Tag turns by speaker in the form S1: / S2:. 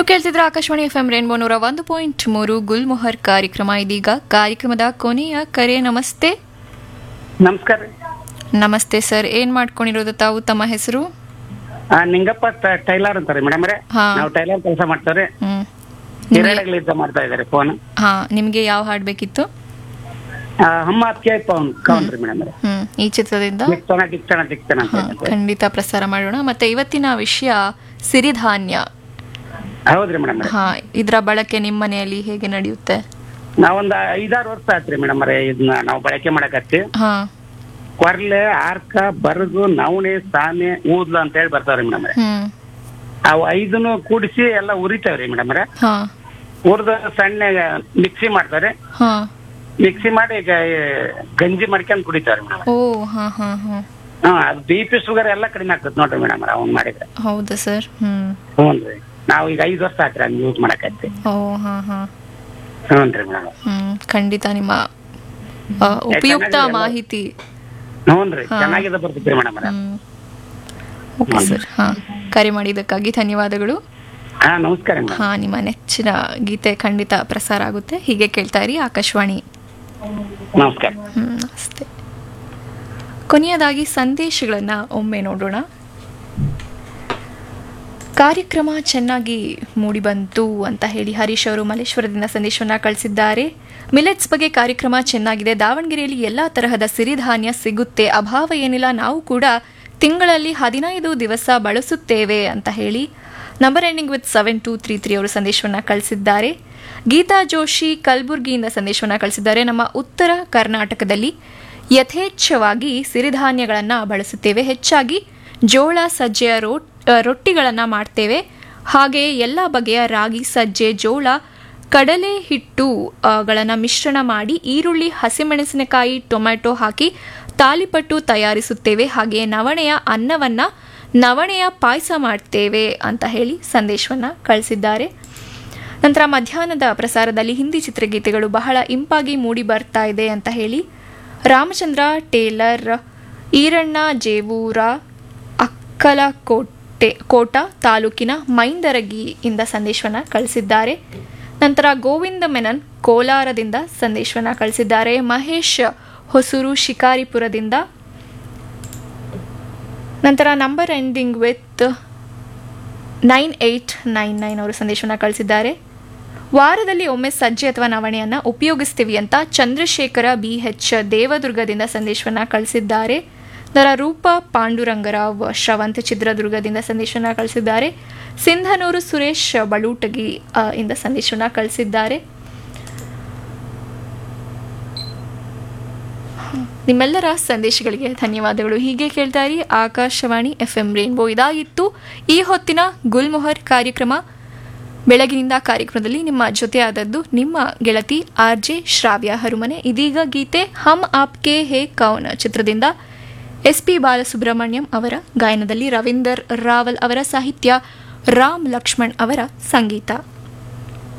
S1: ನೀವು ಕೇಳ್ತಿದ್ರೆ Akashvani F M rainbow ನೂರ ಒಂದು ಪಾಯಿಂಟ್ ಮೂರು ಗುಲ್ಮೊಹರ್ ಕಾರ್ಯಕ್ರಮ ಇದೀಗ ಕಾರ್ಯಕ್ರಮದ ಕೊನೆಯ ಕರೆ ನಮಸ್ತೆ
S2: ನಮಸ್ಕಾರ ರೀ
S1: ನಮಸ್ತೆ ಸರ್ ಏನ್ ಮಾಡ್ಕೊಂಡಿರೋದು ತಾವು ತಮ್ಮ ಹೆಸರು
S2: ಆ, ನಿಂಗಪ್ಪ ಟ- ಟೈಲರ್ ಅಂತಾರೆ ಮೇಡಮ್ ರೇ
S1: ಹಾ.
S2: ನಾವು ಟೈಲರ್ ಕೆಲಸ ಮಾಡ್ತಾರೆ
S1: ಹ್ಮ್
S2: ಹಿರೇಡಗಳಿಂದ ಮಾಡ್ತಾ ಇದ್ದಾರೆ ಫೋನ್
S1: ಹಾ ನಿಮ್ಗೆ ಯಾವ ಹಾಡ್ ಬೇಕಿತ್ತು
S2: ಹಮ್ಮ ಅದಕ್ಕೆ ಪವನ್ ಕವನ್ ರೀ ಮೇಡಮ್ ರೇ
S1: ಹ್ಮ್ ಈ ಚಿತ್ರದಿಂದ
S2: ದಿಕ್ತಣ ದಿಕ್ತಣ ದಿಕ್ತಣ ಅಂತ
S1: ಹಾ,
S2: ಹೇಳ್ತಾರೆ.
S1: ಖಂಡಿತ ಪ್ರಸಾರ ಮಾಡೋಣ ಮತ್ತೆ ಇವತ್ತಿನ ವಿಷಯ ಸಿರಿಧಾನ್ಯ
S2: ಹೌದ್ರಿ ಮೇಡಮ್ ರೇ
S1: ಹಾ ಇದ್ರ ಬಳಕೆ ನಿಮ್ಮ ಮನೆಯಲ್ಲಿ ಹೇಗೆ ನಡೆಯುತ್ತೆ
S2: ನಾವೊಂದ್ ಐದಾರು ವರ್ಷ ಆತ್ರಿ ಮೇಡಮ್ ರೇ ಇದನ್ನ ನಾವು ಬಳಕೆ ಮಾಡಕತ್ತಿ
S1: ಹಾ
S2: ಕೊರ್ಲೆ ಆರ್ಕ ಬರಗು ನವಣೆ ಸಾನೆ ಊದ್ಲು ಅಂತ ಹೇಳಿ ಬರ್ತಾವ್ರಿ ಮೇಡಮ್ ರೇ
S1: ಹ್ಮ್
S2: ಅವು ಐದನ್ನು ಕೂಡಿಸಿ ಎಲ್ಲ ಉರಿತಾವ್ರಿ ಮೇಡಮ್ ರೇ
S1: ಹಾ
S2: ಉರ್ದು ಸಣ್ಣ ಮಿಕ್ಸಿ ಮಾಡ್ತಾರೆ
S1: ಹಾ
S2: ಮಿಕ್ಸಿ ಮಾಡಿ ಈಗ ಈ ಗಂಜಿ ಮಾಡ್ಕೊಂಡ್ ಕುಡಿತಾವ್ರಿ ಮೇಡಮ್
S1: ಓ ಹಾ ಹಾ ಹಾ
S2: ಹಾ ಅದು ಬಿ ಪಿ ಶುಗರ್ ಎಲ್ಲ ಕಡಿಮೆ ಆಗ್ತದೆ ನೋಡ್ರಿ ಮೇಡಮ್ ಅವ್ನ್ ಮಾಡಿದ್ರೆ
S1: ಹೌದಾ ಸರ್ ಹ್ಮ್
S2: ಹ್ಞೂನ್ರಿ ನಾವು ಈಗ ಐದು ವರ್ಷ ಆತ್ರಿ ಹಂಗೆ ಯೂಸ್ ಮಾಡಕತ್ತಿ
S1: ಓ ಹಾ ಹಾ
S2: ಹ್ಞೂನ್ರಿ ಮೇಡಮ್
S1: ಹ್ಮ್ ಖಂಡಿತ ನಿಮ್ಮ ಆ, ಉಪಯುಕ್ತ
S2: ಚೆನ್ನಾಗಿದೆ ಅಲ್ಲ?
S1: ಮಾಹಿತಿ
S2: ಹ್ಞೂನ್ರಿ
S1: ಹಾ.
S2: ಚೆನ್ನಾಗಿದೆ ಬರ್ತೈತ್ರಿ ಮೇಡಮ್
S1: ಹ್ಮ್ ಓಕೆ ಸರ್ ಹಾ ಕರೆ ಮಾಡಿದ್ದಕ್ಕಾಗಿ ಧನ್ಯವಾದಗಳು
S2: ಹಾ ನಮಸ್ಕಾರ ಮೇಡಮ್
S1: ಹಾ ನಿಮ್ಮ ನೆಚ್ಚಿನ ಗೀತೆ ಖಂಡಿತ ಪ್ರಸಾರ ಆಗುತ್ತೆ ಹೀಗೆ ಕೇಳ್ತಾ ಇರಿ ಆಕಾಶವಾಣಿ
S2: ನಮಸ್ಕಾರ
S1: ಹ್ಮ್ ನಮಸ್ತೆ ಕೊನೆಯದಾಗಿ ಸಂದೇಶಗಳನ್ನ ಒಮ್ಮೆ ನೋಡೋಣ ಕಾರ್ಯಕ್ರಮ ಚೆನ್ನಾಗಿ ಮೂಡಿಬಂತು ಅಂತ ಹೇಳಿ ಹರೀಶ್ ಅವರು ಮಲ್ಲೇಶ್ವರದಿಂದ ಸಂದೇಶವನ್ನ ಕಳಿಸಿದ್ದಾರೆ ಮಿಲೆಟ್ಸ್ ಬಗ್ಗೆ ಕಾರ್ಯಕ್ರಮ ಚೆನ್ನಾಗಿದೆ ದಾವಣಗೆರೆಯಲ್ಲಿ ಎಲ್ಲ ತರಹದ ಸಿರಿಧಾನ್ಯ ಸಿಗುತ್ತೆ ಅಭಾವ ಏನಿಲ್ಲ ನಾವು ಕೂಡ ತಿಂಗಳಲ್ಲಿ ಹದಿನೈದು ದಿವಸ ಬಳಸುತ್ತೇವೆ ಅಂತ ಹೇಳಿ number ending with seven two three three ಅವರು ಸಂದೇಶವನ್ನ ಕಳಿಸಿದ್ದಾರೆ ಗೀತಾ ಜೋಶಿ ಕಲಬುರ್ಗಿಯಿಂದ ಸಂದೇಶವನ್ನ ಕಳಿಸಿದ್ದಾರೆ ನಮ್ಮ ಉತ್ತರ ಕರ್ನಾಟಕದಲ್ಲಿ ಯಥೇಚ್ಛವಾಗಿ ಸಿರಿಧಾನ್ಯಗಳನ್ನು ಬಳಸುತ್ತೇವೆ ಹೆಚ್ಚಾಗಿ ಜೋಳ ಸಜ್ಜೆಯ ರೋಟ್ ರೊಟ್ಟಿಗಳನ್ನು ಮಾಡ್ತೇವೆ ಹಾಗೆಯೇ ಎಲ್ಲ ಬಗೆಯ ರಾಗಿ ಸಜ್ಜೆ ಜೋಳ ಕಡಲೆ ಹಿಟ್ಟು ಗಳನ್ನು ಮಿಶ್ರಣ ಮಾಡಿ ಈರುಳ್ಳಿ ಹಸಿಮೆಣಸಿನಕಾಯಿ ಟೊಮ್ಯಾಟೊ ಹಾಕಿ ತಾಲಿಪಟ್ಟು ತಯಾರಿಸುತ್ತೇವೆ ಹಾಗೆಯೇ ನವಣೆಯ ಅನ್ನವನ್ನ ನವಣೆಯ ಪಾಯಸ ಮಾಡ್ತೇವೆ ಅಂತ ಹೇಳಿ ಸಂದೇಶವನ್ನ ಕಳಿಸಿದ್ದಾರೆ ನಂತರ ಮಧ್ಯಾಹ್ನದ ಪ್ರಸಾರದಲ್ಲಿ ಹಿಂದಿ ಚಿತ್ರಗೀತೆಗಳು ಬಹಳ ಇಂಪಾಗಿ ಮೂಡಿ ಬರ್ತಾ ಇದೆ ಅಂತ ಹೇಳಿ ರಾಮಚಂದ್ರ ಟೇಲರ್ ಈರಣ್ಣ ಜೇವೂರ ಅಕ್ಕಲಕೋಟೆ ಕೋಟ ತಾಲೂಕಿನ ಮೈಂದರಗಿಯಿಂದ ಸಂದೇಶವನ್ನ ಕಳಿಸಿದ್ದಾರೆ ನಂತರ ಗೋವಿಂದ ಮೆನನ್ ಕೋಲಾರದಿಂದ ಸಂದೇಶವನ್ನ ಕಳಿಸಿದ್ದಾರೆ ಮಹೇಶ್ ಹೊಸೂರು ಶಿಕಾರಿಪುರದಿಂದ ನಂತರ number ending with nine eight nine nine ಅವರು ಸಂದೇಶವನ್ನು ಕಳಿಸಿದ್ದಾರೆ ವಾರದಲ್ಲಿ ಒಮ್ಮೆ ಸಜ್ಜೆ ಅಥವಾ ನವಣೆಯನ್ನು ಉಪಯೋಗಿಸ್ತೀವಿ ಅಂತ ಚಂದ್ರಶೇಖರ ಬಿ ಎಚ್ ದೇವದುರ್ಗದಿಂದ ಸಂದೇಶವನ್ನು ಕಳಿಸಿದ್ದಾರೆ ದರ ರೂಪ ಪಾಂಡುರಂಗರಾವ್ ಶ್ರವಂತ್ ಚಿತ್ರದುರ್ಗದಿಂದ ಸಂದೇಶವನ್ನು ಕಳಿಸಿದ್ದಾರೆ ಸಿಂಧನೂರು ಸುರೇಶ್ ಬಲೂಟಗಿ ಆ, ಇಂದ ಸಂದೇಶವನ್ನು ಕಳಿಸಿದ್ದಾರೆ ನಿಮ್ಮೆಲ್ಲರ ಸಂದೇಶಗಳಿಗೆ ಧನ್ಯವಾದಗಳು ಹೀಗೆ ಕೇಳ್ತಾ ಇರಿ ಆಕಾಶವಾಣಿ ಎಫ್ ಎಂ ರೇನ್ಬೋ ಇದಾಗಿತ್ತು ಈ ಹೊತ್ತಿನ ಗುಲ್ಮೊಹರ್ ಕಾರ್ಯಕ್ರಮ ಬೆಳಗಿನಿಂದ ಕಾರ್ಯಕ್ರಮದಲ್ಲಿ ನಿಮ್ಮ ಜೊತೆ ಆದದ್ದು ನಿಮ್ಮ ಗೆಳತಿ ಆರ್ ಜೆ ಶ್ರಾವ್ಯ ಹರುಮನೆ ಇದೀಗ ಗೀತೆ ಹಮ್ ಆಪ್ಕೆ ಹೇ ಕೌನ್ ಚಿತ್ರದಿಂದ ಎಸ್ ಪಿ ಬಾಲಸುಬ್ರಹ್ಮಣ್ಯಂ ಅವರ ಗಾಯನದಲ್ಲಿ ರವೀಂದರ್ ರಾವಲ್ ಅವರ ಸಾಹಿತ್ಯ ರಾಮ್ ಲಕ್ಷ್ಮಣ್ ಅವರ ಸಂಗೀತ